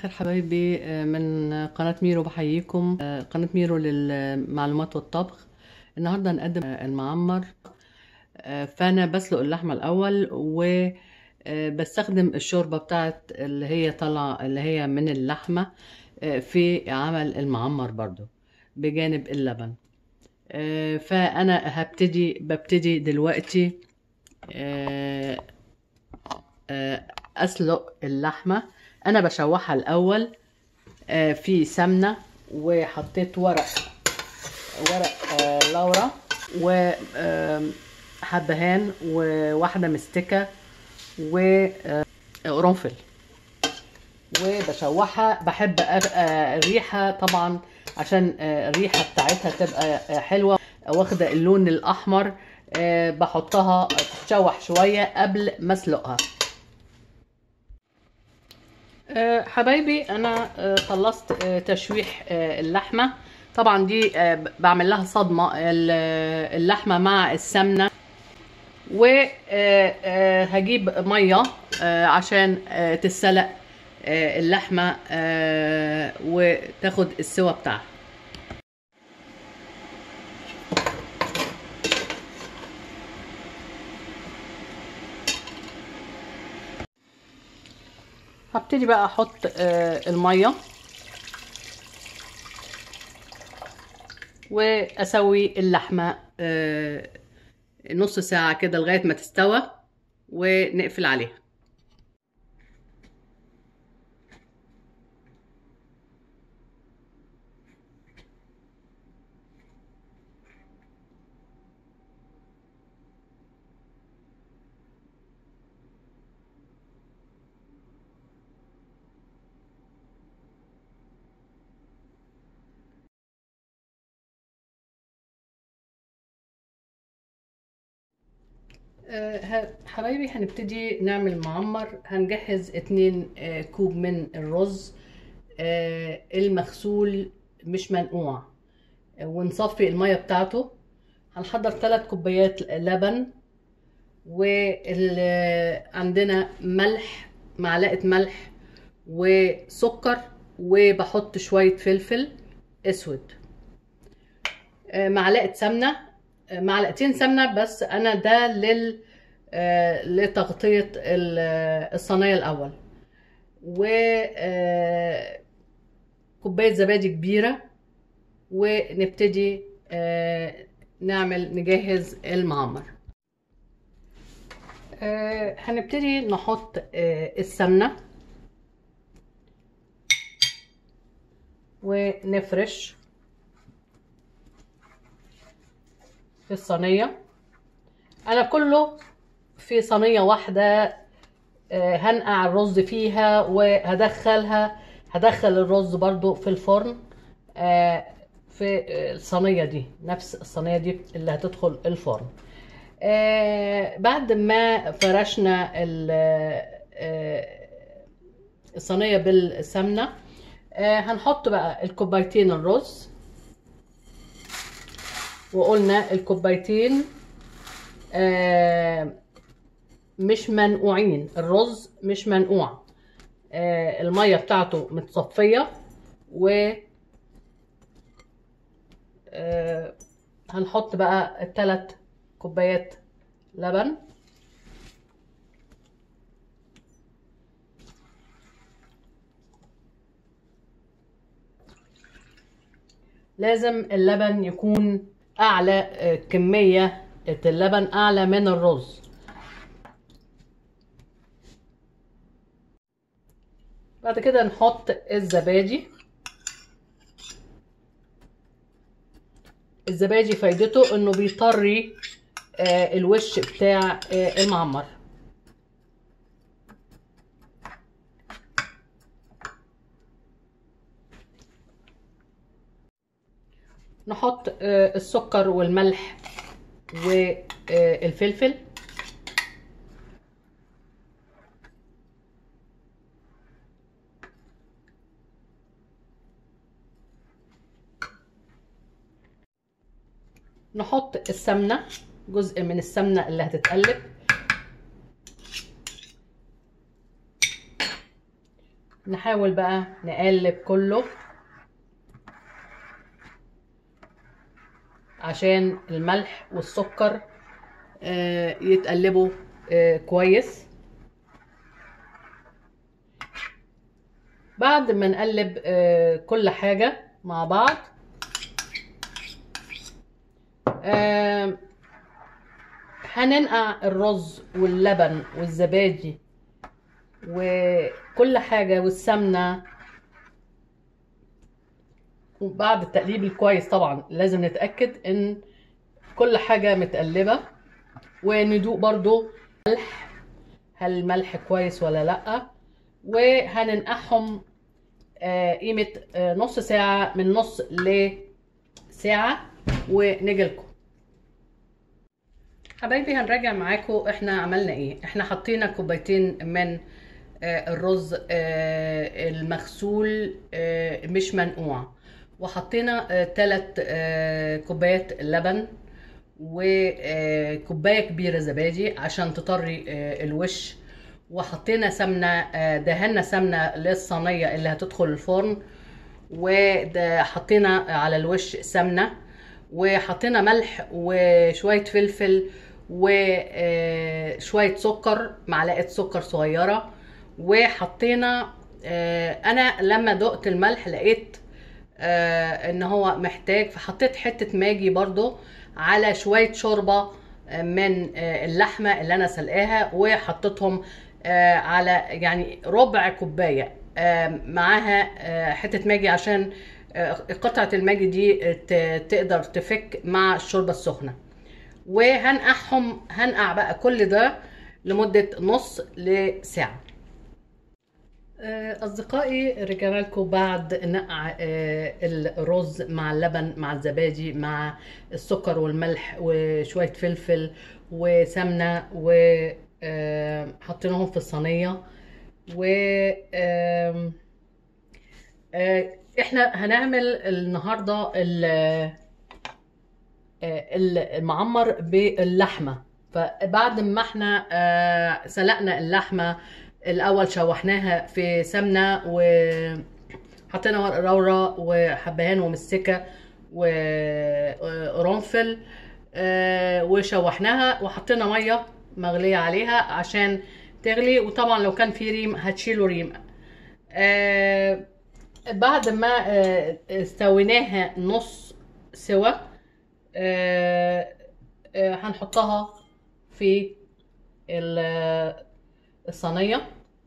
الخير حبايبي من قناة ميرو بحييكم قناة ميرو للمعلومات والطبخ النهاردة هنقدم المعمر فأنا بسلق اللحمة الأول وبستخدم الشوربة بتاعت اللي هي طالعة اللي هي من اللحمة في عمل المعمر برضو بجانب اللبن فأنا هبتدي ببتدي دلوقتي أسلق اللحمة انا بشوحها الاول في سمنه وحطيت ورق ورق لورا وحبهان وواحده مستكه وقرنفل وبشوحها بحب الريحه طبعا عشان الريحه بتاعتها تبقى حلوه واخده اللون الاحمر بحطها تتشوح شويه قبل ما اسلقها حبايبي انا خلصت تشويح اللحمه طبعا دي بعمل لها صدمه اللحمه مع السمنه وهجيب ميه عشان تتسلق اللحمه وتاخد السوا بتاعها هبتدي بقى احط الميه واسوي اللحمه نص ساعه كده لغايه ما تستوى ونقفل عليها حبايبي هنبتدي نعمل معمر هنجهز اتنين كوب من الرز المغسول مش منقوع ونصفي المية بتاعته هنحضر ثلاث كوبايات لبن وعندنا ملح معلقة ملح وسكر وبحط شوية فلفل اسود معلقة سمنة معلقتين سمنه بس انا ده لل لتغطيه الصينيه الاول و كوبايه زبادي كبيره ونبتدي نعمل نجهز المعمر هنبتدي نحط السمنه ونفرش في الصينية أنا كله في صينية واحدة هنقع الرز فيها وهدخلها هدخل الرز برضو في الفرن في الصينية دي نفس الصينية دي اللي هتدخل الفرن بعد ما فرشنا الصينية بالسمنة هنحط بقى الكوبايتين الرز وقلنا الكوبايتين آه مش منقوعين الرز مش منقوع آه المية بتاعته متصفية و آه هنحط بقى الثلاث كوبايات لبن لازم اللبن يكون اعلى كميه اللبن اعلى من الرز بعد كده نحط الزبادي الزبادي فايدته انه بيطري الوش بتاع المعمر نحط السكر والملح والفلفل نحط السمنة جزء من السمنة اللي هتتقلب نحاول بقى نقلب كله عشان الملح والسكر آه، يتقلبوا آه، كويس بعد ما نقلب آه، كل حاجة مع بعض آه، هننقع الرز واللبن والزبادي وكل حاجة والسمنة وبعد التقليب الكويس طبعا لازم نتأكد ان كل حاجة متقلبة وندوق برضو ملح هل الملح كويس ولا لأ وهننقعهم آه، قيمة آه، نص ساعة من نص لساعة ونيجي لكم حبايبي هنراجع معاكم احنا عملنا ايه احنا حطينا كوبايتين من آه، الرز آه، المغسول آه، مش منقوع وحطينا ثلاث كوبايات لبن وكوبايه كبيره زبادي عشان تطري آه، الوش وحطينا سمنه آه، دهنا سمنه للصينيه اللي هتدخل الفرن وحطينا على الوش سمنه وحطينا ملح وشويه فلفل وشويه سكر معلقه سكر صغيره وحطينا آه، انا لما دقت الملح لقيت آه، ان هو محتاج فحطيت حته ماجي برضو على شويه شوربه آه، من آه، اللحمه اللي انا سلقاها وحطيتهم آه، على يعني ربع كوبايه آه، معاها آه، حته ماجي عشان آه، قطعه الماجي دي ت- تقدر تفك مع الشوربه السخنه وهنقعهم هنقع بقى كل ده لمده نص لساعه آه، أصدقائي رجعنا لكم بعد نقع آه، الرز مع اللبن مع الزبادي مع السكر والملح وشوية فلفل وسمنة وحطيناهم في الصينية و آم، آه، احنا هنعمل النهاردة ال- آه، المعمر باللحمة فبعد ما احنا آه، سلقنا اللحمة الأول شوحناها في سمنة وحطينا ورق لورا وحبهان ومسكة وقرنفل آه، وشوحناها وحطينا مية مغلية عليها عشان تغلي وطبعا لو كان في ريم هتشيلوا ريم آه، بعد ما آه، استويناها نص سوا آه، آه، هنحطها في ال- الصينية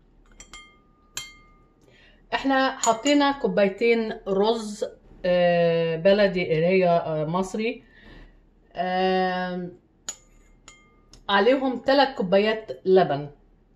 احنا حطينا كوبايتين رز آه، بلدي اللي هي آه، مصري آم، عليهم ثلاث كوبايات لبن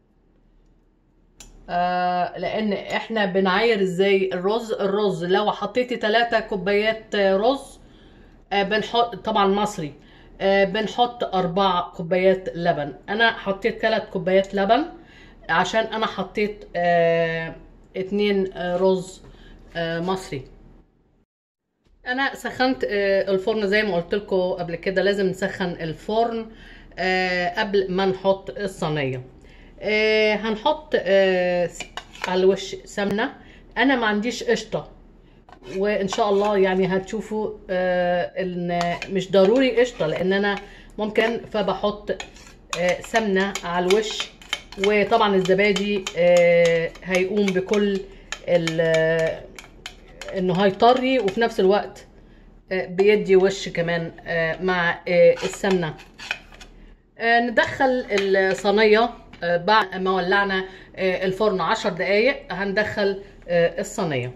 آه، لان احنا بنعاير ازاي الرز الرز لو حطيتي ثلاثة كوبايات آه، رز آه، بنحط طبعا مصري آه، بنحط أربع كوبايات لبن أنا حطيت ثلاث كوبايات لبن عشان أنا حطيت آه، اتنين آه، رز آه، مصري أنا سخنت آه، الفرن زي ما قلت لكم قبل كده لازم نسخن الفرن آه، قبل ما نحط الصينية آه، هنحط آه، على الوش سمنة أنا ما عنديش قشطة وان شاء الله يعني هتشوفوا آه ان مش ضروري قشطه لان انا ممكن فبحط آه سمنه على الوش وطبعا الزبادي آه هيقوم بكل ال- آه، انه هيطري وفي نفس الوقت آه بيدي وش كمان آه مع آه السمنه آه، ندخل الصينية آه، بعد ما ولعنا آه، الفرن عشر دقايق هندخل آه، الصينية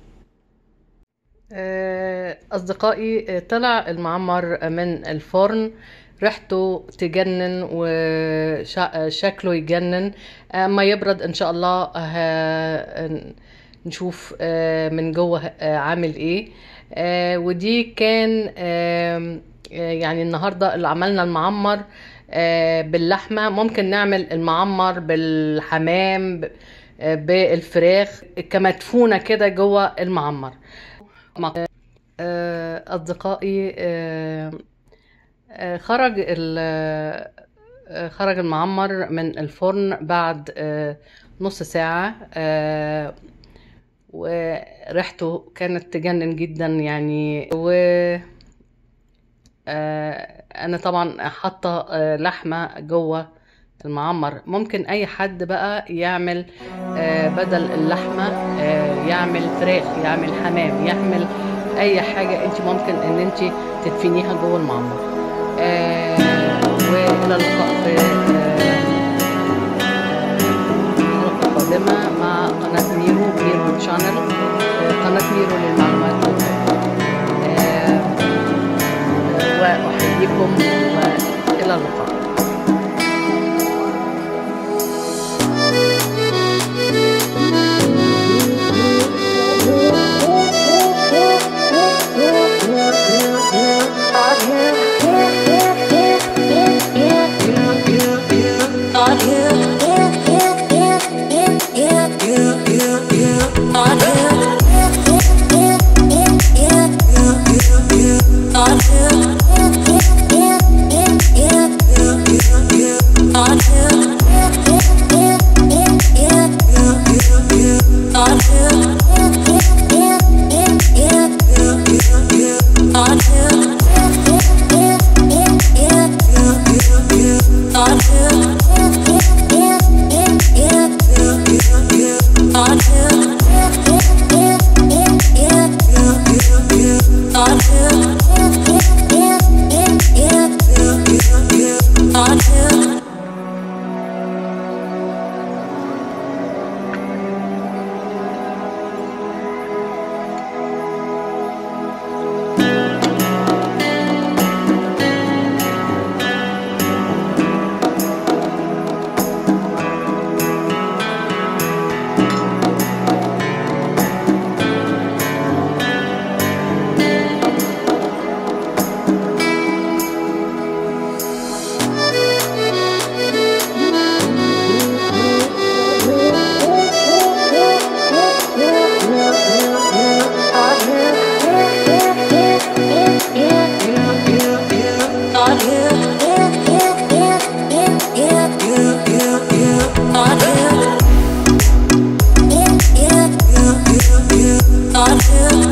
آه، أصدقائي آه، طلع المعمر من الفرن ريحته تجنن وشكله يجنن اما يبرد ان شاء الله ه- نشوف آه، من جوه آه، عامل ايه آه، ودي كان آم، آه، يعني النهارده اللي عملنا المعمر آه، باللحمه ممكن نعمل المعمر بالحمام ب- آه، بالفراخ كمدفونه كده جوه المعمر آه، أصدقائي آه، آه، خرج ال- آه، خرج المعمر من الفرن بعد آه، نص ساعة آه، وريحته كانت تجنن جدا يعني و آه، انا طبعا حاطه آه، لحمه جوه المعمر ممكن اي حد بقى يعمل آه، بدل اللحمه آه، يعمل فراخ يعمل حمام يعمل اي حاجه انت ممكن ان انت تدفنيها جوه المعمر آه، والى اللقاء في آه، حلقه قادمه مع قناه ميرو ميرو شانل قناه ميرو للمعلومات آه، وأحييكم وإلى اللقاء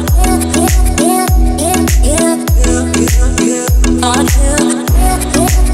On